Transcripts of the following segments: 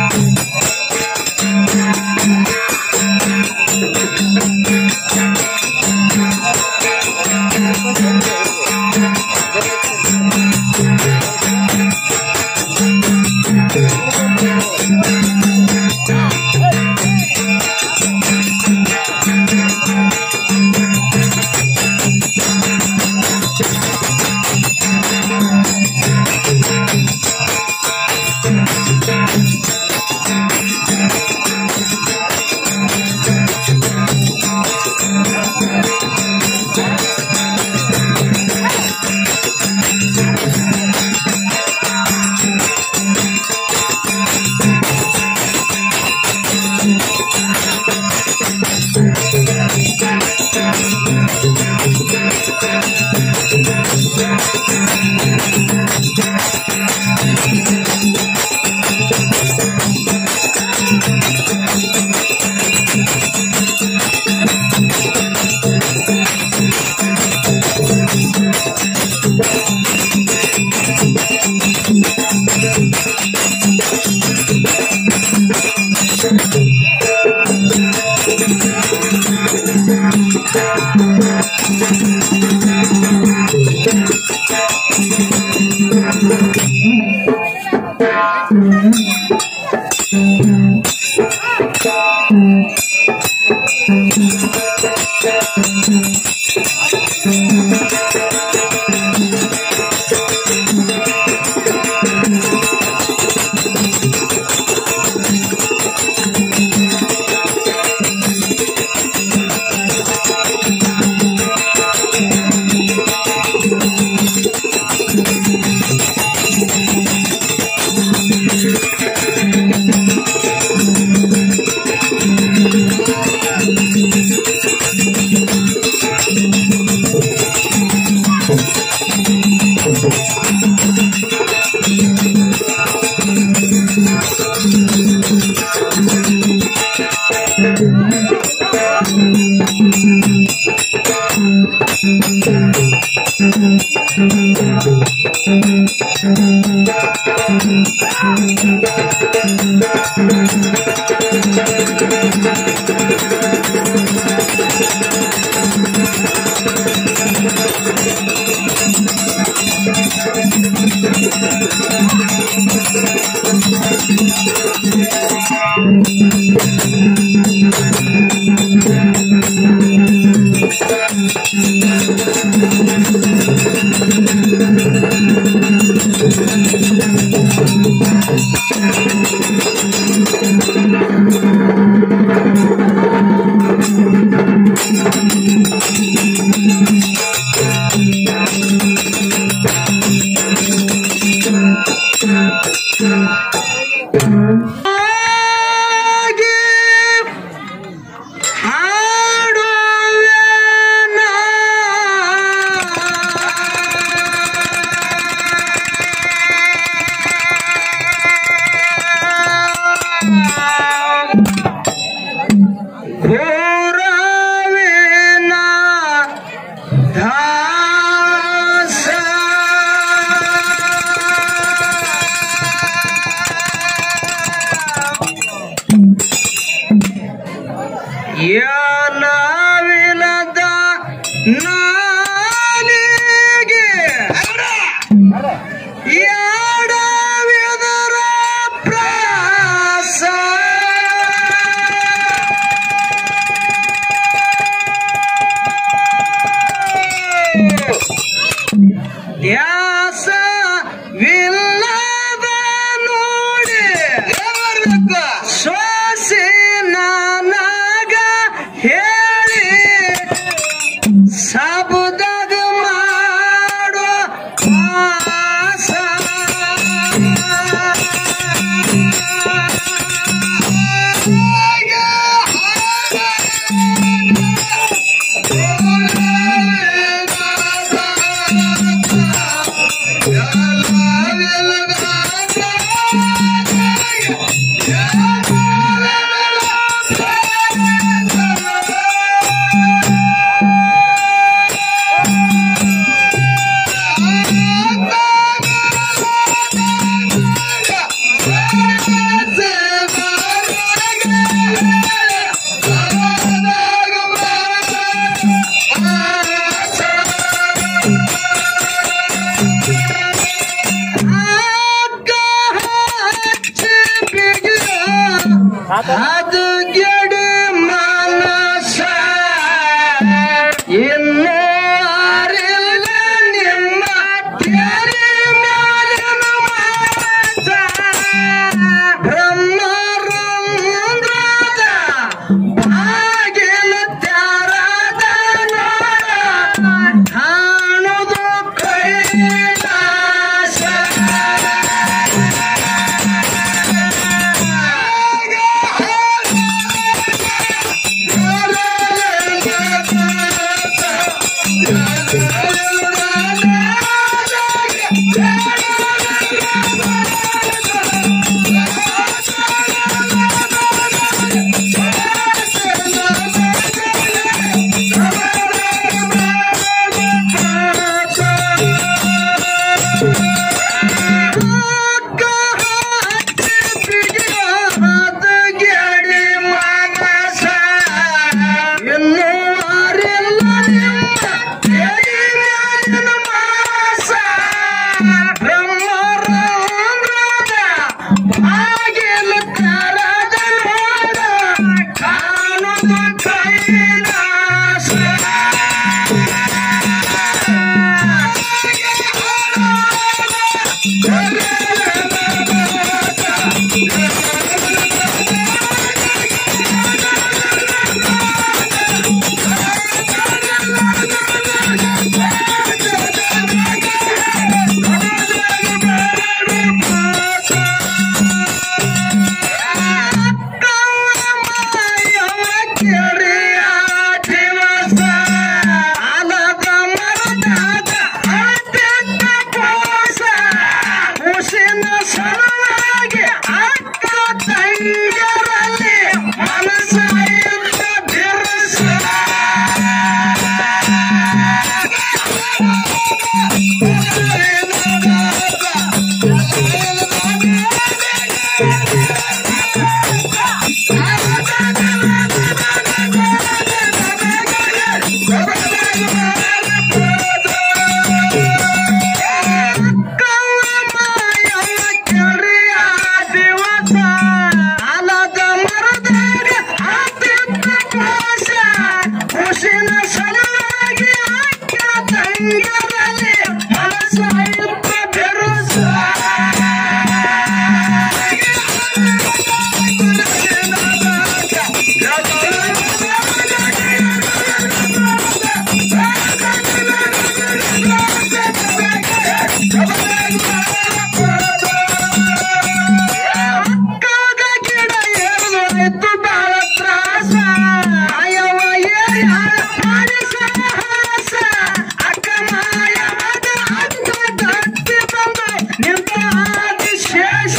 ಹಾಗೆ ಹಾಡುವೆನ ಘೋರವೇನ ದಾಸ ಯಾನವಿಲ್ಲದ ನಾಲಿಗೆ ಯಾಡವಿದರ ಪ್ರಾಸ ದ್ಯಾಸ ವಿಲ್ಲದ ನೋಡಿ ಶ್ವಾಸಿ ನಾನಾಗ ಹೇಳಿ ಸಬುದಗ ಮಾಡೋ ಆಸ ಅದು ಗೆಡಿ ಮನಸ ಇನ್ನು ಅರಿಲ್ಲ ನಿಮ್ಮ ತೆರೆ ಮ್ಯಾಲಿನ ಮಾಸ. ಬ್ರಹ್ಮರಂಧ್ರದ ಬಾಗಿಲ ತೆರದ ನೋಡ ಕಾಣುದು ಕೈಲಾಸ ಸಲುವಾಗಿ ಅಕ್ಕ ತಂಗರಲ್ಲಿ ಮನಸ್ಸ ಬಿರುಸ ಅಕ್ಕಗ ಗಿಡ ಏರುವರೆದ್ದು ಬಾಳ ತ್ರಾಸ ಆಯವ ಏರಿ ಹಾಳ ಮಾಡಿ ಸಾಹಸ ಅಕ್ಕ ಮಾಯವಾದ ಅಕ್ಕ ಗಟ್ಟಿ ಬಂದು ನಿಂತ ಆದಿಶೇಷ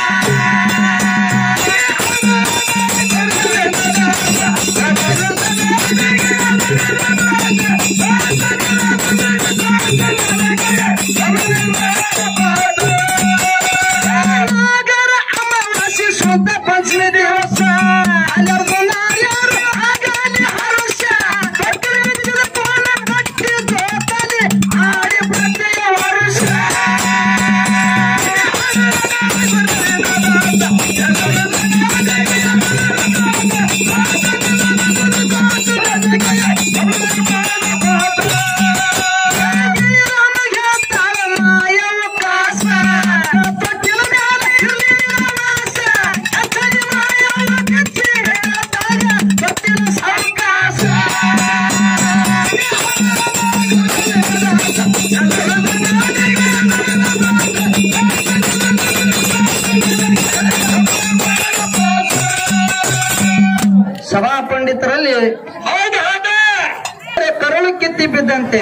ನಾಗರ ಅಮಾವಾಸ್ಯೆ ಶುದ್ಧ ಪಂಚಮಿ ದಿವಸ ಅಲ್ಲರ್ದು ನಾರ್ಯಾರು ಆಗಲಿ ಹರುಷ ಕಟ್ಟಲು ಬಿದ್ದಿದ ಕೋಣ ಕಟ್ಟಿ ಜೋತಲಿ ಆಡಿ ಪ್ರತಿಯ ವರುಷ ರಾಮಗೆ ತಾಳ ಮಾಯವ ಕಾಸ ತೊಟ್ಟಿಲ ಮ್ಯಾಲೆ ಇರ್ಲಿ ನಿವಾಸ ಅಚ್ಚರಿ ಮಾಯವ ಕಚ್ಚಿ ಹೇಳ್ತಾಗ ತೊಟ್ಟಿಲ ಸಾವಕಾಶ ಸಭಾ ಪಂಡಿತರಲ್ಲಿ ಕರುಳು ಕಿತ್ತಿ ಬಿದ್ದಂತೆ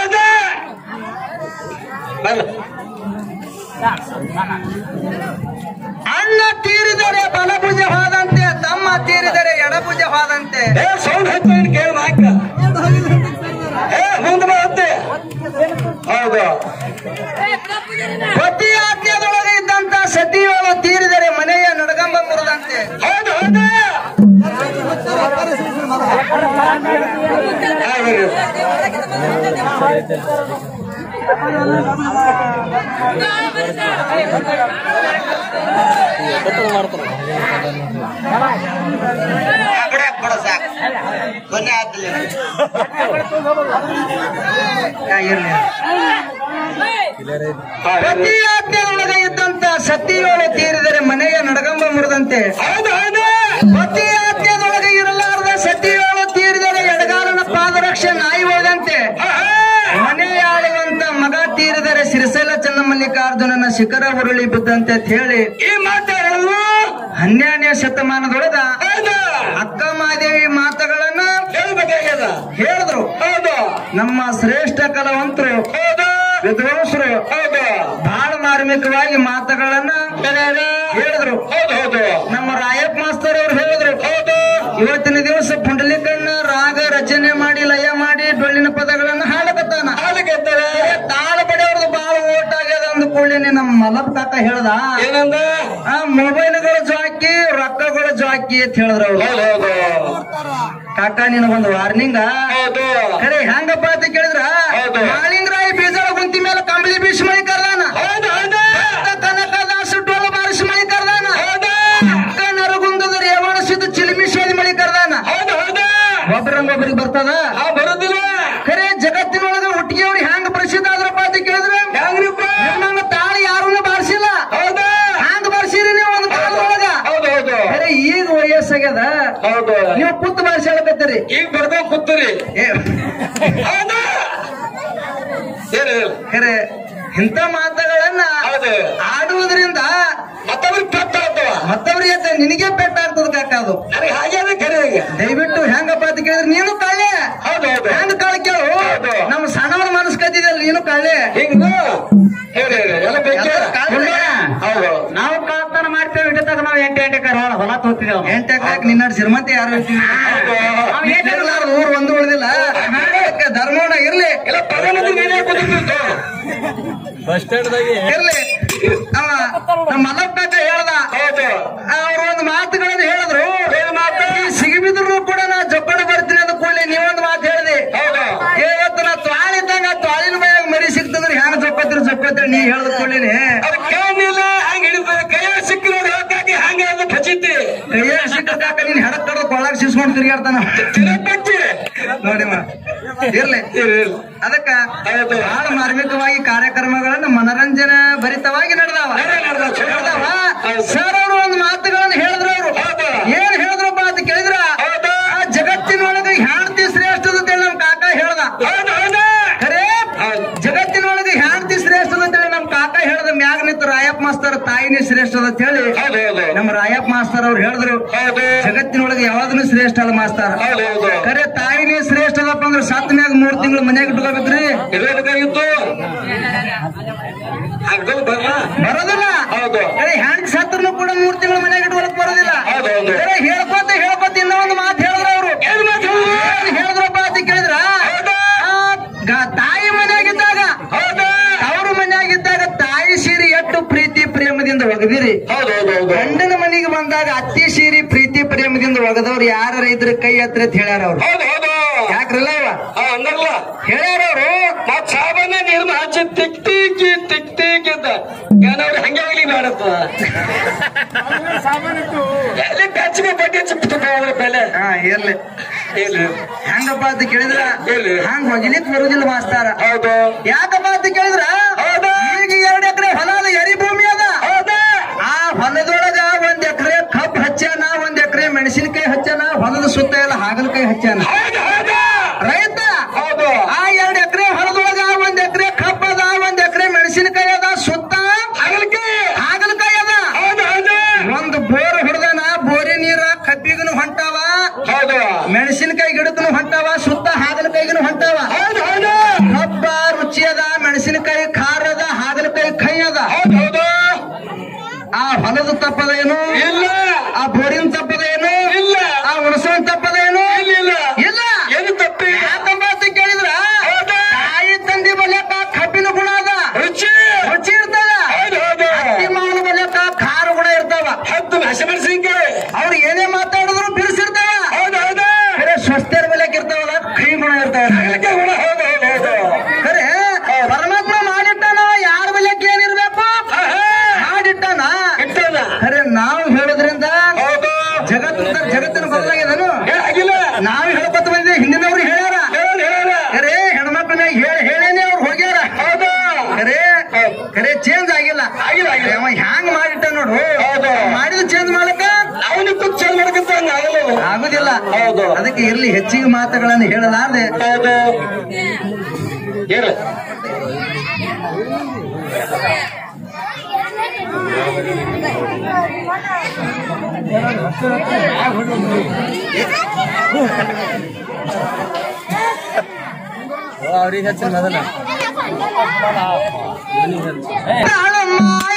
ಅಣ್ಣ ತೀರಿದರೆ ಬಲಭುಜ ಹೋದಂತೆ ತಮ್ಮ ತೀರಿದರೆ ಎಡಭುಜ ಹೋದಂತೆ ಸೌಂಡ್ ಹಚ್ಚ ಕೇಳ ಹಾಕ ಏ ಮುಂದೆ ಬರುತ್ತೆ ಹೌದು ಪತಿ ಆಜ್ಞದೊಳಗೆ ಇದ್ದಂತ ಸತಿಯೊಳು ತೀರಿದರೆ ಮನೆಯ ನಡಗಂಬ ಮುರಿದಂತೆ ಹೌದು ಹೌದು ಹಾ, ಬರ್ರಿ. ಕೊನೆ ಆತಿಲ್ಲ ಇರ್ಲಿ ಪ್ರತಿ ಆಜ್ಞೆಯೊಳಗೆ ಇದ್ದಂತ ಸತಿಯೋಳು ತೀರಿದರೆ ಮನೆಯ ನಡಗಂಬ ಮುರಿದಂತೆ ಹೌದು ಹೌದು ಪ್ರತಿ ಆಜ್ಞೆಯೊಳಗೆ ಇರಲಾರದ ಸತಿಯೋಳು ತೀರಿದರೆ ಎಡಗಾಲನ ಪಾದರಕ್ಷೆ ನಾಯಿ ಹೋದಂತೆ ಮನೆಯಾಳುವಂತ ಮಗ ತೀರಿದರೆ ಸಿರಿಸೈಲ ಚನ್ನಮಲ್ಲಿಕಾರ್ಜುನನ ಶಿಖರ ಉರುಳಿ ಬಿದ್ದಂತೆ ಅಂತ ಹೇಳಿ ಈ ಮಾತಾಡಲು ಹನ್ನೆರಡನೇ ಶತಮಾನದೊಳಗ ಹೌದು ಅಕ್ಕ ಮಾದೇವಿ ಮಾತುಗಳನ್ನ ಹೇಳ್ಬೇಕಾಗ್ಯದ ಹೇಳಿದ್ರು ಹೌದು ನಮ್ಮ ಶ್ರೇಷ್ಠ ಕಲಾವಂತರು ಹೌದು ವಿದ್ವಾಂಸರು ಹೌದು ಬಹಳ ಮಾರ್ಮಿಕವಾಗಿ ಮಾತುಗಳನ್ನ ಹೇಳಿದ್ರು ಹೌದು ಹೌದು ನಮ್ಮ ರಾಯಪ್ಪ ಮಾಸ್ತರ್ ಅವ್ರು ಹೇಳಿದ್ರು ಹೌದು ಇವತ್ತಿನ ದಿವಸ ಪುಂಡಲಿಕನ್ನ ರಾಗ ರಚನೆ ಮಾಡಿ ಲಯ ಮಾಡಿ ಡೊಳ್ಳಿನ ಪದಗಳನ್ನ ಹಾಡಕತ್ತಾನ ಹಾಲಿಗೆತ್ತಾರೆ ತಾಳ ಬಡಿಯವ್ರದ್ದು ಬಹಳ ಓಟ್ ಆಗ್ಯದ ಅಂದ ಕೂಡಲೇ ನಮ್ಮ ಮಲ್ಲಪ್ಪ ಕಾಕ ಹೇಳ್ದ ಏನಂದ ಆ ಮೊಬೈಲ್ಗಳ ಜಾಕಿ ರೊಕ್ಕಗಳ ಜಾಕಿ ಅಂತ ಹೇಳಿದ್ರು ಅವ್ರು ಹೌದು ಹೌದು ಕಾಕ ನಿನಗೊಂದು ವಾರ್ನಿಂಗ್ ಹೌದು ಖರೆ ಹೆಂಗಪ್ಪ ಅಂತ ಕೇಳಿದ್ರ ಹೌದು. ಮಾಳಿಂಗರಾಯ ಬೀಜಳ ಗುಂತಿ ಮೇಲೆ ಕಂಬಳಿ ಬೀಸ್ ಮಳಿ ಕರ್ದಾನ ಹೌದು ಹೌದು ಕನಕದಾಸ ಡೋಲ ಬಾರಿಸಿ ಮಳಿ ಕರ್ದಾನ ಹೌದು ಅಕ್ಕ ನರಗುಂದದ ರೇವಣ ಸಿದ್ಧ ಚಿಲಿಮಿ ಶೋಧಿ ಮಳಿ ಕರ್ದಾನ ಹೌದು ಹೌದು ಒಬ್ಬರಂಗೊಬ್ಬರಿಗೆ ಬರ್ತದ ಆ ಬರುದಿಲ್ಲ ಖರೆ ಜಗತ್ತಿನೊಳಗ ಹುಟ್ಟಿಗೆ ಅವ್ರು ಹೆಂಗ್ ಪ್ರಸಿದ್ಧ ಆದ್ರಪ್ಪ ಅಂತ ಕೇಳಿದ್ರ ಹೆಂಗ್ರಿಪ್ಪ ನಿಮ್ಮಂಗ ತಾಳಿ ಯಾರನ್ನ ಬಾರಿಸಿಲ್ಲ ಹೌದು ಹ್ಯಾಂಗ ಬಾರಿಸಿರಿ ನೀವು ಒಂದು ಕಾಲದೊಳಗ ಹೌದು ಹೌದು ಖರೆ ಈಗ ವಯಸ್ಸಾಗ್ಯದ ಹೌದು ನೀವು ಪುತ್ತು ಬಾರಿಸಿ ಹೇಳಕತ್ತೀರಿ ಈಗ ಬರ್ದ ಕೂತ್ರಿ ಏ, ಹೌದು ಏನು ಖರೆ ಇಂಥ ಮಾತುಗಳನ್ನ ಹೌದು ಆಡುವುದರಿಂದ ಮತ್ತವ್ರಿಗೆ ಪೆಟ್ಟ ಆಗ್ತವ ಮತ್ತವ್ರಿಗೆ ಅದ ನಿನಗೆ ಪೆಟ್ಟಾಗ್ತದ ಕಾಕ ಅದು ನನಗೆ ಹಾಗೆ ಅದ ಕರೆ ಈಗ ದಯವಿಟ್ಟು ಹೆಂಗಪ್ಪ ಅಂತ ಕೇಳಿದ್ರೆ ನೀನು ಕಳ್ಳೆ ಹೌದು ಹೌದು ಹೆಂಗ್ ಕಳ್ಳ ಕೇಳು ಹೌದು. ನಮ್ಮ ಸಣ್ಣವನ ಮನಸ್ಸು ಕದ್ದಿದಲ್ಲ ನೀನು ಕಳ್ಳೆ ಹಿಂಗ ಹೇಳಿ ಹೇಳಿ ಎಲ್ಲ ಬೇಕೇ ಎಲ್ಲ ಕಳ್ಳೆ. ಹೌದು ನಾವು ಕಳ್ತನ ಮಾಡ್ತೇವೆ ಇಟ್ಟದಾಗ ನಾವು ಎಂಟು ಎಂಟು ಎಕರೆ ಹೊಲ ಹೊಲ ತೋತಿದ್ದೇವೆ ಎಂಟಕ್ಕಾಕ್ ನಿನ್ನ ಶ್ರೀಮಂತ ಯಾರು ಇರ್ಲಾರ್ದ ಊರು ಒಂದು ಉಳಿದಿಲ್ಲ ಅದಕ್ಕೆ ಧರ್ಮವನ್ನ ಇರ್ಲಿ ಎಲ್ಲ ಪ್ರಧಾನಮಂತ್ರಿ ನೀನೇ ಕೂತಿರ್ತಿತ್ತು ಬಸ್ ಸ್ಟ್ಯಾಂಡ್ದಾಗೆ ಇರ್ಲಿ ಅವ ನಮ್ಮ ಮಲ್ಲಪ್ಪ ಕಾಕ ಹೇಳ್ದ ಹೌದು ಅವ್ರು ಒಂದು ಮಾತುಗಳನ್ನು ಹೇಳಿದ್ರು ಏನ್ ಮಾತು? ಈ ಸಿಗಿಬಿದ್ರು ಕೂಡ ನಾ ಜೊಕ್ಕಡ ಬರ್ತೀನಿ ಅಂದ ಕೂಡಲೇ ನೀವೊಂದು ಮಾತು ಹೇಳಿದೆ ಹೌದು ಏ, ಇವತ್ತು ನಾ ತ್ವಾಳಿದ್ದಂಗ ತ್ವಾಳಿನ ಬಾಯಾಗ ಮರಿ ಸಿಕ್ತಂದ್ರೆ ಹ್ಯಾಂಗ ಜೊಕ್ಕೋತಿರಿ ಜೊಕ್ಕೋತಿರಿ ನೀ ಹೇಳ್ದ ಕೂಡಲೇ ಅದು ಕೇಳಿಲ್ಲ ಹಂಗ ಹಿಡಿದ ಕೈಯ ಸಿಕ್ಕಿ ನೋಡಿ ಹಾಕಿ ಹಂಗ ಅದು ಖಚಿತಿ ಕೈಯಾಗ ಸಿಕ್ಕ ಕಾಕ ನೀನ್ ಹೆಡಕ್ ಕಡ್ದು ಕೊಳ್ಳಾಗ ಸಿಸ್ಕೊಂಡು ತಿರುಗಾಡ್ತಾನ ತಿರಪಟ್ಟಿ ನೋಡಿ ಮಾ. ಇರ್ಲಿ ಅದಕ್ಕ ಹೌದು. ಬಹಳ ಮಾರ್ಮಿಕವಾಗಿ ಕಾರ್ಯಕ್ರಮಗಳನ್ನು ಮನರಂಜನೆ ಭರಿತವಾಗಿ ನಡೆದಾವ ನಡೆದ, ನಡೆದ, ಚಲೋ ನಡೆದಾವ ಹೌದು. ಸರ್ ಅವರು ಒಂದು ಮಾತುಗಳನ್ನು ಹೇಳಿದ್ರು ಅವರು ಹೌದು. ಏನ್ ಹೇಳಿದ್ರಪ್ಪ ಅಂತ ಕೇಳಿದ್ರ ಹೌದು. ಆ ಜಗತ್ತಿನೊಳಗೆ ಹೆಣ್ತಿ ಶ್ರೇಷ್ಠದ ಅಂತೇಳಿ ನಮ್ ಕಾಕ ಹೇಳ್ದ ಹೌದು ಹೌದು ಖರೆ ಹೌದು. ಜಗತ್ತಿನೊಳಗೆ ಹೆಣ್ತಿ ಶ್ರೇಷ್ಠದ ಅಂತೇಳಿ ನಮ್ ಕಾಕ ಹೇಳ್ದ ಮ್ಯಾಗ ನಿಂತು ರಾಯಪ್ಪ ಮಾಸ್ತರ್ ತಾಯಿನೇ ಶ್ರೇಷ್ಠದ ಅಂತ ಹೇಳಿ ಹೌದು ಹೌದು ನಮ್ಮ ರಾಯಪ್ಪ ಮಾಸ್ತರ್ ಅವ್ರು ಹೇಳಿದ್ರು ಹೌದು ಜಗತ್ತಿನೊಳಗೆ ಯಾವ್ದನ್ನು ಶ್ರೇಷ್ಠ ಅಲ್ಲ ಮಾಸ್ತರ್ ಹೌದು ಹೌದು ಖರೆ ತಾಯಿನೇ ಶ್ರೇಷ್ಠ ಅದಪ್ಪ ಅಂದ್ರೆ ಸತ್ ಮ್ಯಾಗ ಮೂರ್ ತಿಂಗಳು ಮನ್ಯಾಗ ಇಟ್ಕೋಬೇಕ್ರಿ ಇರಬೇಕಾಗಿತ್ತು ಹಾಕ್ದವ್ ಬರ್ಲ ಬರೋದಿಲ್ಲ ಹೌದು. ಖರೆ ಹೆಣ್ ಸತ್ರನು ಕೂಡ ಮೂರ್ ತಿಂಗಳು ಮನ್ಯಾಗ ಇಟ್ಕೊಳಕ್ ಬರೋದಿಲ್ಲ ಹೌದು, ಹೌದು. ಖರೆ ಹೇಳ್ಕೊತ ಹೇಳ್ಕೊತ ಇನ್ನೂ ಒಂದು ಮಾತು ಹೇಳಿದ್ರು ಅವರು ಏನ್ ಮಾತು ಹೇಳಿದ್ರು? ಏನ್ ಹೇಳಿದ್ರಪ್ಪ ಅಂತ ಕೇಳಿದ್ರ ಹೌದು. ಆ, ಗ- ತಾಯಿ ಮನ್ಯಾಗಿದ್ದಾಗ ಹೌದು ತವರು ಮನ್ಯಾಗಿದ್ದಾಗ ತಾಯಿ ಸೀರೆ ಎಷ್ಟು ಪ್ರೀತಿ ಪ್ರೇಮದಿಂದ ಒಗದಿರಿ ಹೌದು ಹೌದು ಹೌದು ಗಂಡನ ಮನೆಗೆ ಬಂದಾಗ ಅತ್ತಿ ಸೀರೆ ಪ್ರೀತಿ ಪ್ರೇಮದಿಂದ ಒಗದವ್ರು ಯಾರ ಇದ್ರ ಕೈ ಹತ್ರ ಅಂತ ಹೇಳ್ಯಾರ ಅವ್ರು ಹೌದು ಹೌದು ಯಾಕ್ರಲ್ಲ ಇವ ಹಾ ಅಂದ್ರಲ್ಲ ಹೇಳ್ಯಾರ ಅವರು ಮತ್ ಸಾಬಣ್ಣ ನೀರ್ನ ಹಚ್ಚಿ ತಿಕ್ ಟಿಕ್ಕಿ ತಿಕ್ ಟಿಕ್ ಅಂತ ಏನವ್ರು ಹಂಗೆ ಆಗ್ಲಿ ಬೇಡತ್ತ ಎಲ್ಲಿ ಬೆಚ್ಚಗೆ ಬಡ್ಡಿ ಚಿಪ್ಪ ಅದ್ರ ಬೆಲೆ ಹಾ ಇರ್ಲಿ ಇಲ್ಲ ಹೆಂಗಪ್ಪ ಅಂತ ಕೇಳಿದ್ರ ಹೇಳಿ. ಹಂಗ ಒಗಿಲಿಕ್ ಬರುದಿಲ್ಲ ಮಾಸ್ತಾರ ಹೌದು ಯಾಕಪ್ಪ ಅಂತ ಕೇಳಿದ್ರ ಹೌದು. ಈಗ ಎರಡ್ ಎಕರೆ ಹೊಲ ಅದ ಎರಿ ಭೂಮಿ ಅದ ಹೌದು ಆ ಹೊಲದೊಳಗ ಒಂದ್ ಎಕರೆ ಕಬ್ಬ್ ಹಚ್ಚಾನ ಒಂದ್ ಎಕರೆ ಮೆಣಸಿನಕಾಯಿ ಹಚ್ಚಾನ ಹೊಲದ ಸುತ್ತ ಎಲ್ಲ ಹಾಗಲಕಾಯಿ ಹಚ್ಚಾನ ಹೌದು ಹೌದು ರೈತ ಹೌದು ಆ ಎರಡ್ ಎಕರೆ ಹೊಲದೊಳಗ ಒಂದ್ ಎಕರೆ ಕಬ್ಬ್ ಅದ ಒಂದ್ ಎಕರೆ ಮೆಣಸಿನಕಾಯಿ ಅದ ಸುತ್ತ ಹಾಗಲಕ್ಕೆ ಹಾಗಲಕಾಯಿ ಅದ ಹೌದು ಹೌದು ಒಂದ್ ಬೋರ್ ಹೊಡೆದನ ಬೋರಿ ನೀರ ಕಬ್ಬಿಗನು ಹೊಂಟಾವ ಹೌದು ಮೆಣಸಿನಕಾಯಿ ಗಿಡಕ್ಕನು ಹೊಂಟಾವ ಸುತ್ತ ಹಾಗಲಕಾಯಿಗನು ಹೊಂಟಾವ ಹೌದು ಹೌದು ಕಬ್ಬ ರುಚಿ ಅದ ಮೆಣಸಿನಕಾಯಿ ಖಾರ ಅದ ಹಾಗಲಕಾಯಿ ಕೈ ಅದ ಹೌದು ಹೌದು ಆ ಹೊಲದ ತಪ್ಪದ ಏನು ಇಲ್ಲ ಆ ಬೋರಿನ ತಪ್ಪದ ಏನು ಇಲ್ಲ ಆ ಉಣಸೋನ್ ತಪ್ಪದ ಏನು ಇಲ್ಲ ಇಲ್ಲ ಇಲ್ಲ ಏನು ತಪ್ಪಿ ಯಾಕಂಬ ಅಂತ ಕೇಳಿದ್ರ ಹೌದು ತಾಯಿ ತಂದೆ ಬಲ್ಯಕ ಕಬ್ಬಿನ ಗುಣ ಅದ ರುಚಿ ರುಚಿ ಇರ್ತದ ಹೌದು ಹೌದು ಅತ್ತಿ ಮಾವನ ಬಲ್ಯಕ ಖಾರ ಗುಣ ಇರ್ತಾವ ಹತ್ತು ಹಸಿಮೆಣಸಿನ್ಕಾಯಿ ಅವ್ರು ಏನೇ ಮಾತಾಡಿದ್ರು ಬಿಡಿಸಿರ್ತಾವ ಹೌದು ಹೌದು ಖರೆ ಸ್ವಸ್ಥರ ಬಲ್ಯಕ ಇರ್ತಾವಲ್ಲ ಕೈ ಗುಣ ಇರ್ತಾವ ಹಾಗಲಕ್ಕೆ ಗುಣ ಹೌದು ಹೌದು ಹೌದು ಖರೆ ಪರಮಾತ್ಮ ಮಾಡಿಟ್ಟಾನ ಯಾರ ಬಲ್ಯಕ ಏನಿರ್ಬೇಕು ಆಹಾ. ಮಾಡಿಟ್ಟಾನ ಇಟ್ಟದ ಖರೆ ನಾವು ಹೇಳೋದ್ರಿಂದ ಹೌದು ಜಗತ್ತಿನ ಜಗತ್ತಿನ ಬದಲಾಗ್ಯದನು ಏ, ಆಗಿಲ್ಲ ನಾವು ಹೇಳ್ಕೊತ ಮಾಡಿದ ಚೇಂಜ್ ಮಾಡಕ ಅವನಿಗೆ ಕೂತ್ ಚೇಂಜ್ ಮಾಡಕಂತ ಹಂಗ ಆಗಲ್ಲ ಅದು. ಆಗುದಿಲ್ಲ ಹೌದು. ಅದಕ್ಕೆ ಇರ್ಲಿ ಹೆಚ್ಚಿಗೆ ಮಾತುಗಳನ್ನು ಹೇಳಲಾರ್ದೆ ಹೌದು ಹೇಳು ತಾಳಮ್ಮ